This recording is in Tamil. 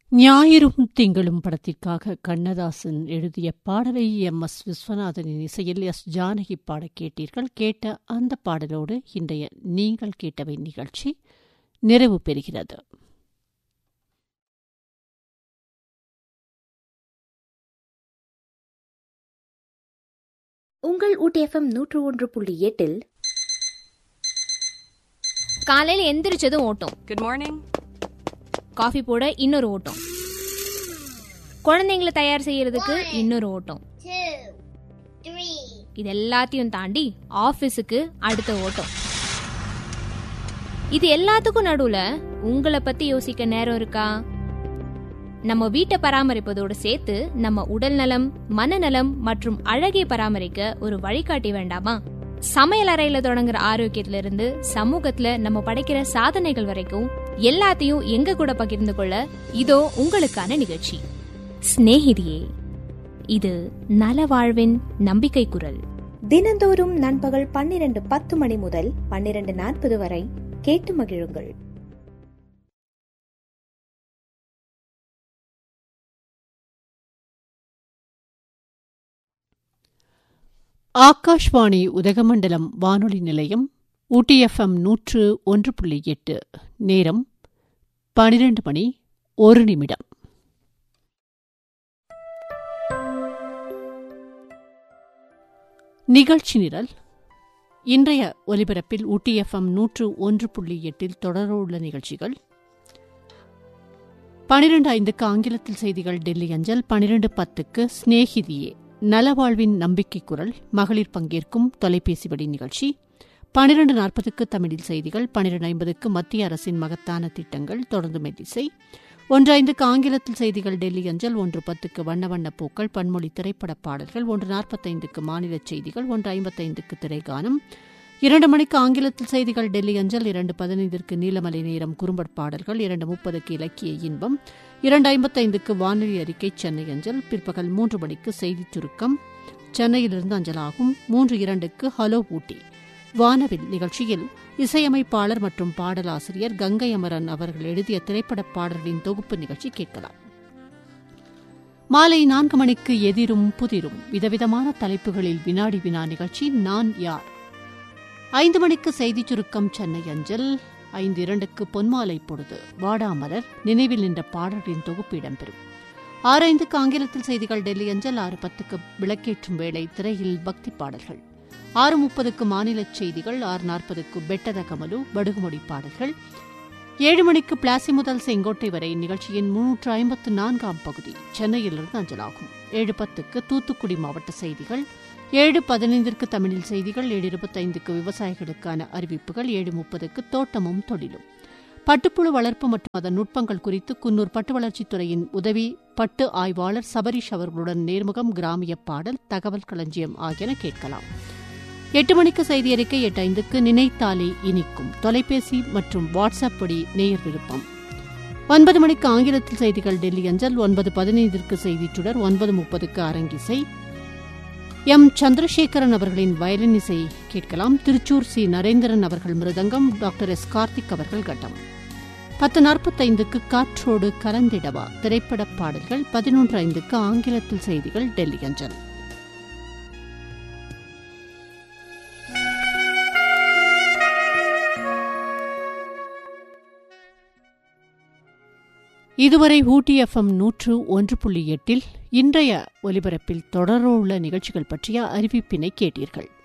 ஞாயிறும் திங்களும் படத்திற்காக கண்ணதாசன் எழுதிய பாடலை எம் எஸ் விஸ்வநாதனின் இசையில் எஸ் ஜானகி பாட கேட்டீர்கள் கேட்ட அந்த பாடலோடு இன்றைய நீங்கள் கேட்டவை நிகழ்ச்சி நிறைவு பெறுகிறது உங்கள் ஊட்டிஎஃப்எம் நூற்று ஒன்று புள்ளி எட்டில் காலையில எந்திரிச்சதும் ஓட்டம் Good morning. காஃபி போட இன்னொரு ஓட்டம் குழந்தைங்களை தயார் செய்யறதுக்கு இன்னொரு ஓட்டம் two, three, இது எல்லாத்தையும் தாண்டி ஆபீஸுக்கு அடுத்த ஓட்டம் இது எல்லாத்துக்கும் நடுவுல உங்களை பத்தி யோசிக்க நேரம் இருக்கா நம்ம வீட்டை பராமரிப்பதோடு சேர்த்து நம்ம உடல் நலம் மனநலம் மற்றும் அழகை பராமரிக்க ஒரு வழிகாட்டி வேண்டாமா சமையல் அறையில தொடங்குற ஆரோக்கியத்துல இருந்து சமூகத்துல நம்ம படைக்கிற சாதனைகள் வரைக்கும் எல்லாத்தையும் எங்க கூட பகிர்ந்து கொள்ள இதோ உங்களுக்கான நிகழ்ச்சி சிநேகிதியே இது நல வாழ்வின் நம்பிக்கை குரல் தினந்தோறும் நண்பகல் பன்னிரண்டு பத்து மணி முதல் பன்னிரண்டு நாற்பது வரை கேட்டு மகிழுங்கள் ஆகாஷ்வாணி உதகமண்டலம் வானொலி நிலையம் ஊட்டி எஃப்எம் நூற்று ஒன்று புள்ளி எட்டு நேரம் பனிரெண்டு மணி ஒரு நிமிடம் நிகழ்ச்சி நிரல் இன்றைய ஒலிபரப்பில் ஊட்டி எஃப்எம் நூற்று ஒன்று புள்ளி எட்டில் தொடரவுள்ள நிகழ்ச்சிகள் பனிரெண்டு ஐந்துக்கு ஆங்கிலத்தில் செய்திகள் டெல்லி அஞ்சல் பனிரெண்டு பத்துக்கு ஸ்நேகிதியே நலவாழ்வின் நம்பிக்கை குரல் மகளிர் பங்கேற்கும் தொலைபேசி வழி நிகழ்ச்சி பனிரெண்டு நாற்பதுக்கு தமிழில் செய்திகள் பனிரெண்டு ஐம்பதுக்கு மத்திய அரசின் மகத்தான திட்டங்கள் தொடர்ந்து மெல்லிசை ஒன்று ஐந்துக்கு ஆங்கிலத்தில் செய்திகள் டெல்லி அஞ்சல் ஒன்று பத்துக்கு வண்ண வண்ண பூக்கள் பன்மொழி திரைப்பட பாடல்கள் ஒன்று நாற்பத்தைந்துக்கு மாநில செய்திகள் ஒன்று ஐம்பத்தைந்துக்கு திரைகானம் இரண்டு மணிக்கு ஆங்கிலத்தில் செய்திகள் டெல்லி அஞ்சல் இரண்டு பதினைந்திற்கு நீலமலை நேரம் குறும்பட் பாடல்கள் இரண்டு முப்பதுக்கு இலக்கிய இன்பம் இரண்டு ஐம்பத்தைந்துக்கு வானொலி அறிக்கை சென்னை அஞ்சல் பிற்பகல் மூன்று மணிக்கு செய்திச் சுருக்கம் சென்னையிலிருந்து அஞ்சலாகும் மூன்று இரண்டுக்கு ஹலோ ஊட்டி வானவில் நிகழ்ச்சியில் இசையமைப்பாளர் மற்றும் பாடலாசிரியர் கங்கை அமரன் அவர்கள் எழுதிய திரைப்பட பாடல்களின் தொகுப்பு நிகழ்ச்சி கேட்கலாம் மாலை நான்கு மணிக்கு எதிரும் புதிரும் விதவிதமான தலைப்புகளில் வினாடி வினா நிகழ்ச்சி நான் யார் ஐந்து மணிக்கு செய்திச் சுருக்கம் சென்னை அஞ்சல் ஐந்து இரண்டுக்கு பொன்மாலை பொழுது வாடாமலர் நினைவில் நின்ற பாடல்களின் தொகுப்பு இடம்பெறும் ஆறு ஐந்துக்கு ஆங்கிலத்தில் செய்திகள் டெல்லி அஞ்சல் ஆறு பத்துக்கு விளக்கேற்றும் வேளை திரையில் பக்தி பாடல்கள் ஆறு முப்பதுக்கு மாநில செய்திகள் ஆறு நாற்பதுக்கு பெட்டத கமலு படுகுமொழி பாடல்கள் ஏழு மணிக்கு பிளாசி முதல் செங்கோட்டை வரை நிகழ்ச்சியின் முன்னூற்று ஐம்பத்து நான்காம் பகுதி சென்னையிலிருந்து அஞ்சலாகும் ஏழு பத்துக்கு தூத்துக்குடி மாவட்ட செய்திகள் ஏழு பதினைந்திற்கு தமிழில் செய்திகள் ஏழு இருபத்தைந்துக்கு விவசாயிகளுக்கான அறிவிப்புகள் ஏழு முப்பதுக்கு தோட்டமும் தொழிலும் பட்டுப்புழு வளர்ப்பு மற்றும் அதன் நுட்பங்கள் குறித்து குன்னூர் பட்டு வளர்ச்சித்துறையின் உதவி பட்டு ஆய்வாளர் சபரிஷ் அவர்களுடன் நேர்முகம் கிராமிய பாடல் தகவல் களஞ்சியம் ஆகியன கேட்கலாம் எட்டு மணிக்கு செய்தி அறிக்கை எட்டு ஐந்துக்கு நினைத்தாலே இனிக்கும் தொலைபேசி மற்றும் வாட்ஸ்அப் படி நேயர் விருப்பம் ஒன்பது மணிக்கு ஆங்கிலத்தில் செய்திகள் டெல்லி அஞ்சல் ஒன்பது பதினைந்திற்கு செய்திச் சுடர் ஒன்பது முப்பதுக்கு அரங்கிசை எம் சந்திரசேகரன் அவர்களின் வயலின் இசை கேட்கலாம் திருச்சூர் சி நரேந்திரன் அவர்கள் மிருதங்கம் டாக்டர் எஸ் கார்த்திக் அவர்கள் கட்டம் பத்து நாற்பத்தைந்துக்கு காற்றோடு கலந்திடவா திரைப்பட பாடல்கள் பதினொன்று ஐந்துக்கு ஆங்கிலத்தில் செய்திகள் டெல்லி அஞ்சல் இதுவரை ஊட்டி எஃப்எம் நூற்று ஒன்று புள்ளி எட்டில் இன்றைய ஒலிபரப்பில் தொடரவுள்ள நிகழ்ச்சிகள் பற்றிய அறிவிப்பினை கேட்டீர்கள்